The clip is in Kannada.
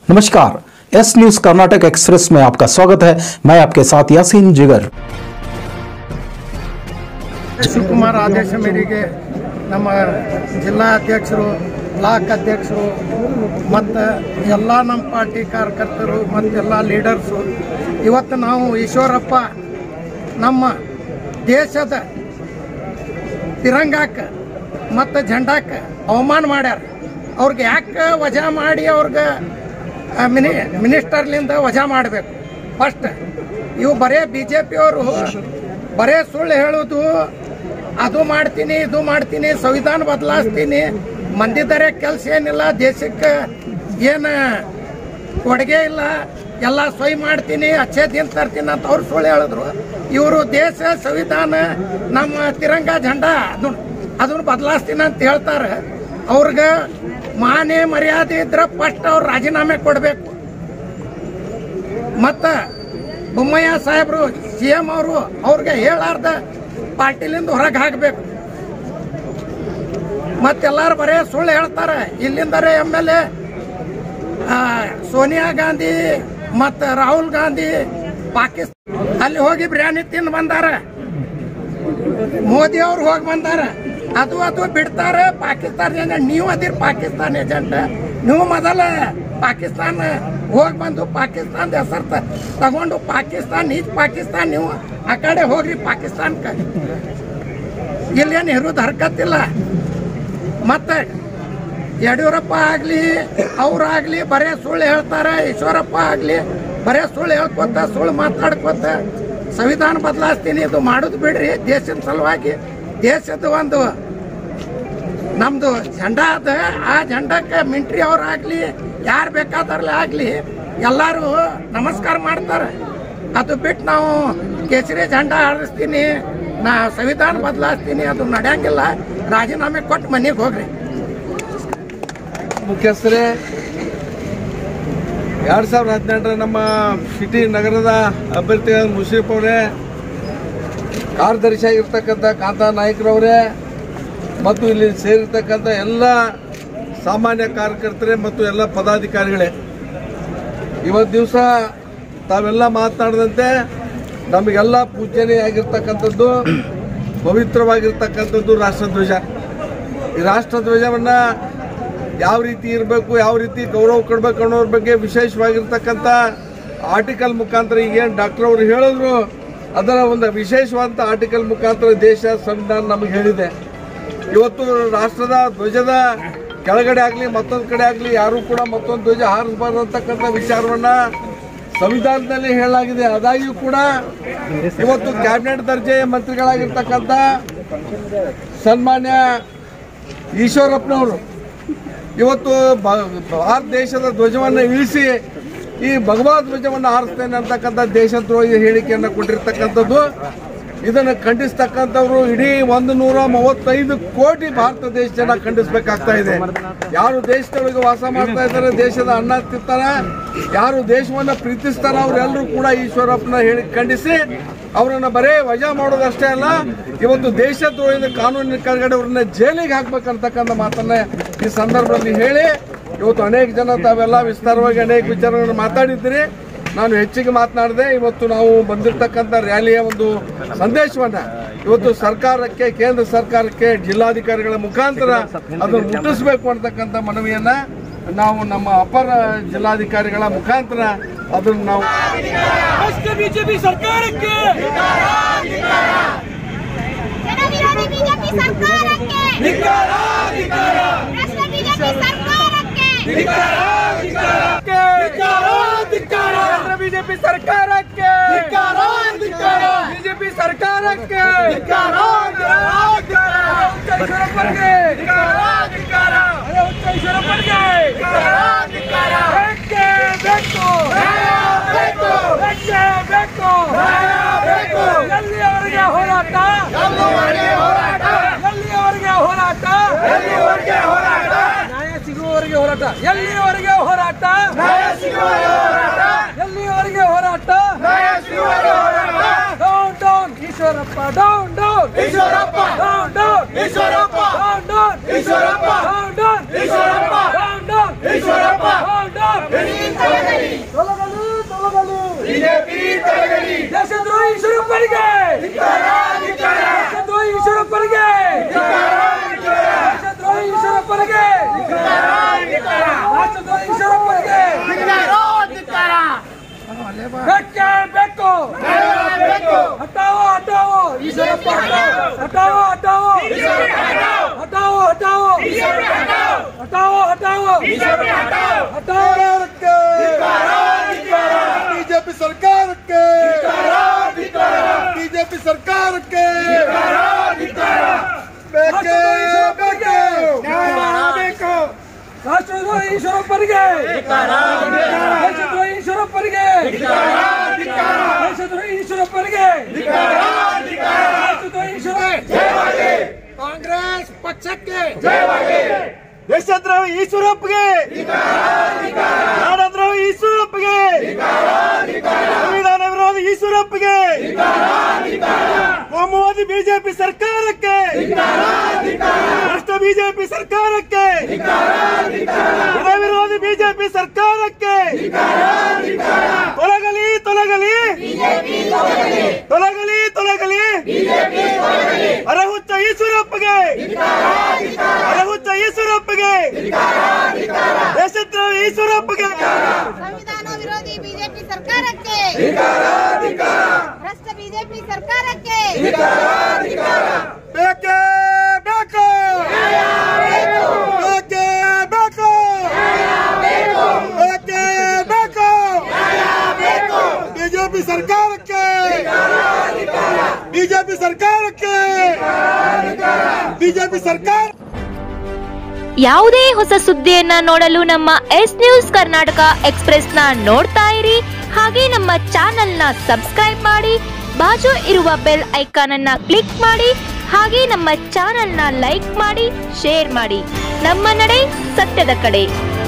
नमस्कार एस न्यूज कर्नाटक एक्सप्रेस में आपका स्वागत है मैं आपके साथ यासीन जिगर ಶಿವಕುಮಾರ್ ಆದೇಶ ಮೇರೆಗೆ ನಮ್ಮ ಜಿಲ್ಲಾ ಅಧ್ಯಕ್ಷರು ಬ್ಲಾಕ್ ಅಧ್ಯಕ್ಷರು ಮತ್ತು ಎಲ್ಲ ನಮ್ಮ ಪಾರ್ಟಿ ಕಾರ್ಯಕರ್ತರು ಮತ್ತು ಎಲ್ಲ ಲೀಡರ್ಸು ಇವತ್ತು ನಾವು ಈಶ್ವರಪ್ಪ ನಮ್ಮ ದೇಶದ ತಿರಂಗಾಕ್ಕೆ ಮತ್ತು ಜೆಂಡಾಕ್ಕೆ ಅವಮಾನ ಮಾಡ್ಯಾರ ಅವ್ರಿಗೆ ಯಾಕೆ ವಜಾ ಮಾಡಿ ಅವ್ರಿಗೆ ಆ, ಮಿನಿ ಮಿನಿಸ್ಟರ್ಲಿಂದ ವಜಾ ಮಾಡಬೇಕು ಫಸ್ಟ್ ಇವು ಬರೇ ಬಿ ಜೆ ಪಿಯವರು ಬರೇ ಸುಳ್ಳು ಹೇಳೋದು ಅದು ಮಾಡ್ತೀನಿ ಇದು ಮಾಡ್ತೀನಿ ಸಂವಿಧಾನ ಬದಲಾಯಿಸ್ತೀನಿ ಮಂದಿದರೆ ಕೆಲಸ ಏನಿಲ್ಲ ದೇಶಕ್ಕೆ ಏನು ಕೊಡುಗೆ ಇಲ್ಲ ಎಲ್ಲ ಸೊಯ್ ಮಾಡ್ತೀನಿ ಅಚ್ಚೇ ದಿನ ತರ್ತೀನಿ ಅಂತ ಅವ್ರು ಸುಳ್ಳು ಹೇಳಿದ್ರು ಇವರು ದೇಶ ಸಂವಿಧಾನ ನಮ್ಮ ತಿರಂಗ ಜೆಂಡಾ ಅದನ್ನ ಅದನ್ನ ಬದಲಾಯಿಸ್ತೀನಿ ಅಂತ ಹೇಳ್ತಾರೆ ಅವ್ರಿಗೆ ಮಾನೆ ಮರ್ಯಾದೆ ಇದ್ರೆ ಫಸ್ಟ್ ಅವ್ರು ರಾಜೀನಾಮೆ ಕೊಡಬೇಕು ಮತ್ತು ಬೊಮ್ಮಯ್ಯ ಸಾಹೇಬರು ಸಿ ಎಂ ಅವರು ಅವ್ರಿಗೆ ಹೇಳಾರ್ದ ಪಾರ್ಟಿಲಿಂದ ಹೊರಗೆ ಹಾಕಬೇಕು ಮತ್ತೆಲ್ಲರೂ ಬರೇ ಸುಳ್ಳು ಹೇಳ್ತಾರೆ ಇಲ್ಲಿಂದರೆ M L A Sonia Gandhi ಮತ್ತು ರಾಹುಲ್ ಗಾಂಧಿ ಪಾಕಿಸ್ತಾನ ಅಲ್ಲಿ ಹೋಗಿ ಬಿರಿಯಾನಿ ತಿಂದು ಬಂದಾರ ಮೋದಿ ಅವ್ರು ಹೋಗಿ ಬಂದಾರ ಅದು ಅದು ಬಿಡ್ತಾರೆ ಪಾಕಿಸ್ತಾನ ಏಜೆಂಟ್ ನೀವು ಅದಿರ್ ಪಾಕಿಸ್ತಾನ ಏಜೆಂಟ್ ನೀವು ಮೊದಲ ಪಾಕಿಸ್ತಾನ ಹೋಗಿ ಬಂದು ಪಾಕಿಸ್ತಾನದ ಹೆಸರು ತ- ತಗೊಂಡು ಪಾಕಿಸ್ತಾನ ಈಜ್ ಪಾಕಿಸ್ತಾನ ನೀವು ಆ ಕಡೆ ಹೋಗ್ರಿ ಪಾಕಿಸ್ತಾನಕ್ಕೆ ಇಲ್ಲೇನು ಇರೋದು ಹರ್ಕತ್ತಿಲ್ಲ ಮತ್ತೆ ಯಡಿಯೂರಪ್ಪ ಆಗಲಿ ಅವರಾಗಲಿ ಬರೇ ಸುಳ್ಳು ಹೇಳ್ತಾರೆ ಈಶ್ವರಪ್ಪ ಆಗಲಿ ಬರೇ ಸುಳ್ಳು ಹೇಳ್ಕೊತ ಸುಳ್ಳು ಮಾತಾಡ್ಕೊತ ಸಂವಿಧಾನ ಬದಲಾಯಿಸ್ತೀನಿ ಇದು ಮಾಡೋದು ಬಿಡ್ರಿ ದೇಶದ ಸಲುವಾಗಿ ದೇಶದ ಒಂದು ನಮ್ದು ಜೆಂಡಾ ಅದ ಆ ಜೆಂಡಕ್ಕೆ ಮಿಂಟ್ರಿ ಅವ್ರಾಗ್ಲಿ ಯಾರು ಬೇಕಾದ್ರಲ್ಲಿ ಆಗಲಿ ಎಲ್ಲರೂ ನಮಸ್ಕಾರ ಮಾಡ್ತಾರೆ ಅದು ಬಿಟ್ಟು ನಾವು ಕೇಸರಿ ಜೆಂಡಾ ಹಾರಿಸ್ತೀನಿ ನಾ ಸಂವಿಧಾನ ಬದಲಾಯಿಸ್ತೀನಿ ಅದು ನಡೆಯಂಗಿಲ್ಲ ರಾಜೀನಾಮೆ ಕೊಟ್ಟು ಮನೆಗೆ ಹೋಗ್ರಿ ಮುಖ್ಯಸ್ಥರೇ ಎರಡು ಸಾವಿರದ ಹದಿನೆಂಟರ ನಮ್ಮ ಸಿಟಿ ನಗರದ ಅಭ್ಯರ್ಥಿ ಮುಷೀಫ್ ಅವರೇ ಕಾರ್ಯದರ್ಶಿಯಾಗಿರ್ತಕ್ಕಂಥ ಕಾಂತಾ ನಾಯಕರವರೇ ಮತ್ತು ಇಲ್ಲಿ ಸೇರಿರ್ತಕ್ಕಂಥ ಎಲ್ಲ ಸಾಮಾನ್ಯ ಕಾರ್ಯಕರ್ತರೇ ಮತ್ತು ಎಲ್ಲ ಪದಾಧಿಕಾರಿಗಳೇ ಇವತ್ತು ದಿವಸ ತಾವೆಲ್ಲ ಮಾತನಾಡಿದಂತೆ ನಮಗೆಲ್ಲ ಪೂಜನೆ ಆಗಿರ್ತಕ್ಕಂಥದ್ದು ಪವಿತ್ರವಾಗಿರ್ತಕ್ಕಂಥದ್ದು ರಾಷ್ಟ್ರಧ್ವಜ ಈ ರಾಷ್ಟ್ರಧ್ವಜವನ್ನು ಯಾವ ರೀತಿ ಇರಬೇಕು ಯಾವ ರೀತಿ ಗೌರವ ಕೊಡಬೇಕು ಅನ್ನೋದ್ರ ಬಗ್ಗೆ ವಿಶೇಷವಾಗಿರ್ತಕ್ಕಂಥ ಆರ್ಟಿಕಲ್ ಮುಖಾಂತರ ಈಗೇನು ಡಾಕ್ಟರ್ ಅವರು ಹೇಳಿದ್ರು ಅದರ ಒಂದು ವಿಶೇಷವಾದಂಥ ಆರ್ಟಿಕಲ್ ಮುಖಾಂತರ ದೇಶ ಸಂವಿಧಾನ ನಮಗೆ ಹೇಳಿದೆ ಇವತ್ತು ರಾಷ್ಟ್ರದ ಧ್ವಜದ ಕೆಳಗಡೆ ಆಗಲಿ ಮತ್ತೊಂದು ಕಡೆ ಆಗಲಿ ಯಾರು ಕೂಡ ಮತ್ತೊಂದು ಧ್ವಜ ಹಾರಿಸಬಾರ್ದು ಅಂತಕ್ಕಂಥ ವಿಚಾರವನ್ನ ಸಂವಿಧಾನದಲ್ಲಿ ಹೇಳಲಾಗಿದೆ ಆದಾಗ್ಯೂ ಕೂಡ ಇವತ್ತು ಕ್ಯಾಬಿನೆಟ್ ದರ್ಜೆಯ ಮಂತ್ರಿಗಳಾಗಿರ್ತಕ್ಕಂಥ ಸನ್ಮಾನ್ಯ ಈಶ್ವರಪ್ಪನವರು ಇವತ್ತು ಬ- ಭಾರತ ದೇಶದ ಧ್ವಜವನ್ನು ಇಳಿಸಿ ಈ ಭಗವಾ ಧ್ವಜವನ್ನು ಹಾರಿಸ್ತೇನೆ ಅಂತಕ್ಕಂಥ ದೇಶದ್ರೋಹಿ ಹೇಳಿಕೆಯನ್ನು ಕೊಟ್ಟಿರ್ತಕ್ಕಂಥದ್ದು ಇದನ್ನು ಖಂಡಿಸ್ತಕ್ಕಂಥವ್ರು ಇಡೀ ಒಂದು ನೂರ ಮೂವತ್ತೈದು ಕೋಟಿ ಭಾರತ ದೇಶ ಜನ ಖಂಡಿಸಬೇಕಾಗ್ತಾ ಇದೆ ಯಾರು ದೇಶದೊಳಗೆ ವಾಸ ಮಾಡ್ತಾ ಇದ್ದಾರೆ ದೇಶದ ಅನ್ನ ತಿಂತಾರ ಯಾರು ದೇಶವನ್ನ ಪ್ರೀತಿಸ್ತಾರ ಅವರೆಲ್ಲರೂ ಕೂಡ ಈಶ್ವರಪ್ಪನ ಹೇಳಿ ಖಂಡಿಸಿ ಅವರನ್ನ ಬರೇ ವಜಾ ಮಾಡೋದಷ್ಟೇ ಅಲ್ಲ ಇವತ್ತು ದೇಶದ್ರೋಹದ ಕಾನೂನಿನ ಕೆಳಗಡೆ ಅವ್ರನ್ನ ಜೈಲಿಗೆ ಹಾಕ್ಬೇಕಂತಕ್ಕಂಥ ಮಾತನ್ನ ಈ ಸಂದರ್ಭದಲ್ಲಿ ಹೇಳಿ ಇವತ್ತು ಅನೇಕ ಜನ ತಾವೆಲ್ಲ ವಿಸ್ತಾರವಾಗಿ ಅನೇಕ ವಿಚಾರಗಳನ್ನು ಮಾತಾಡಿದ್ದೀರಿ ನಾನು ಹೆಚ್ಚಿಗೆ ಮಾತನಾಡಿದೆ ಇವತ್ತು ನಾವು ಬಂದಿರತಕ್ಕಂಥ ರ್ಯಾಲಿಯ ಒಂದು ಸಂದೇಶವನ್ನ ಇವತ್ತು ಸರ್ಕಾರಕ್ಕೆ ಕೇಂದ್ರ ಸರ್ಕಾರಕ್ಕೆ ಜಿಲ್ಲಾಧಿಕಾರಿಗಳ ಮುಖಾಂತರ ಅದನ್ನು ಮುಟ್ಟಿಸಬೇಕು ಅಂತಕ್ಕಂಥ ಮನವಿಯನ್ನ ನಾವು ನಮ್ಮ ಅಪರ ಜಿಲ್ಲಾಧಿಕಾರಿಗಳ ಮುಖಾಂತರ ಅದನ್ನು ನಾವು ರಾಷ್ಟ್ರ ಬಿಜೆಪಿ ಸರ್ಕಾರಕ್ಕೆ ಜನವಿರೋಧಿ ಬಿಜೆಪಿ ಸರ್ಕಾರಕ್ಕೆ ರಾಷ್ಟ್ರ ಬಿಜೆಪಿ ಸರ್ಕಾರಕ್ಕೆ ರಾಷ್ಟ್ರ ಬಿಜೆಪಿ ಸರ್ಕಾರಕ್ಕೆ ಬಿಜೆಪಿ ಸರ್ಕಾರಕ್ಕೆ ಈಶ್ವರಪ್ಪನಿಗೆ ಈಶ್ವರಪ್ಪನಿಗೆ ಬೇಕೇ ಬೇಕು ಬೇಕೇ ಬೇಕು ಎಲ್ಲಿಯವರೆಗೆ ಹೋರಾಟ ಎಲ್ಲಿಯವರೆಗೆ ಹೋರಾಟ ನ್ಯಾಯ ಸಿಗುವವರೆಗೆ ಹೋರಾಟ ಎಲ್ಲಿಯವರೆಗೆ ಹೋರಾಟ ಎಲ್ಲಿಯವರೆಗೆ ಹೋರಾಟ down down Eshwarappa down down Eshwarappa! Down down Eshwarappa! Down down Eshwarappa! Down down Eshwarappa! Down down Eshwarappa! Down down ಇಂಥ हटाओ हटाओ हटाओ हटाओ हटाओ हटाओ हटाओ ಬಿಜೆಪಿ ಸರ್ಕಾರಕ್ಕೆ ಬಿಜೆಪಿ ಸರ್ಕಾರಕ್ಕೆ ಬೇಕೇ ಬೇಕು ರಾಷ್ಟ್ರದ್ರೋಹಿ ಈಶ್ವರಪ್ಪರಿಗೆ ದೇಶದ್ರೋಹಿ ಈಶ್ವರಪ್ಪರಿಗೆ ದೇಶದ್ರೋಹಿ ಈಶ್ವರಪ್ಪರಿಗೆ ದೇಶದ್ರೋಹಿ ಈಶ್ವರ ಕಾಂಗ್ರೆಸ್ ಪಕ್ಷಕ್ಕೆ ದೇಶದ್ರೋಹಿ ಈಶ್ವರಪ್ಪಗೆ ನಾಡದ್ರೋಹಿ ಈಶ್ವರಪ್ಪಗೆ ಸಂವಿಧಾನ ವಿರೋಧಿ ಈಶ್ವರಪ್ಪಗೆ ಕೋಮುವಾದಿ ಬಿಜೆಪಿ ಸರ್ಕಾರಕ್ಕೆ ಭ್ರಷ್ಟ ಬಿಜೆಪಿ ಸರ್ಕಾರಕ್ಕೆ ಜನ ವಿರೋಧಿ ಬಿಜೆಪಿ ಸರ್ಕಾರಕ್ಕೆ ತೊಲಗಲಿ ತೊಲಗಲಿ ತೊಲಗಲಿ ತೊಲಗಲಿ ಅರಹುಚ್ಚ ಈಶ್ವರಪ್ಪಗೆ ಅರಹುಚ್ಚ ಈಶ್ವರಪ್ಪಗೆ ದೇಶದ್ರೋಹಿ ಈಶ್ವರಪ್ಪಗೆ ಸಂವಿಧಾನ ವಿರೋಧಿ ಬಿಜೆಪಿ ಸರ್ಕಾರಕ್ಕೆ ಭ್ರಷ್ಟ ಬಿಜೆಪಿ ಸರ್ಕಾರಕ್ಕೆ ಬೇಕೇ ಬೇಕು ಬೇಕೇ ಬೇಕು ಬೇಕೇ ಬೇಕು ಬಿಜೆಪಿ ಸರ್ಕಾರಕ್ಕೆ ಬಿಜೆಪಿ ಸರ್ಕಾರಕ್ಕೆ ಬಿಜೆಪಿ ಸರ್ಕಾರ ಯಾವುದೇ ಹೊಸ ಸುದ್ದಿಯನ್ನ ನೋಡಲು ನಮ್ಮ ಎಸ್ ನ್ಯೂಸ್ ಕರ್ನಾಟಕ ಎಕ್ಸ್ಪ್ರೆಸ್ನ ನೋಡ್ತಾ ಇರಿ ಹಾಗೆ ನಮ್ಮ ಚಾನೆಲ್ನ ಸಬ್ಸ್ಕ್ರೈಬ್ ಮಾಡಿ ಬಾಜು ಇರುವ ಬೆಲ್ ಐಕಾನ್ ಅನ್ನ ಕ್ಲಿಕ್ ಮಾಡಿ ಹಾಗೆ ನಮ್ಮ ಚಾನೆಲ್ನ ಲೈಕ್ ಮಾಡಿ ಶೇರ್ ಮಾಡಿ ನಮ್ಮ ನಡೆ ಸತ್ಯದ ಕಡೆ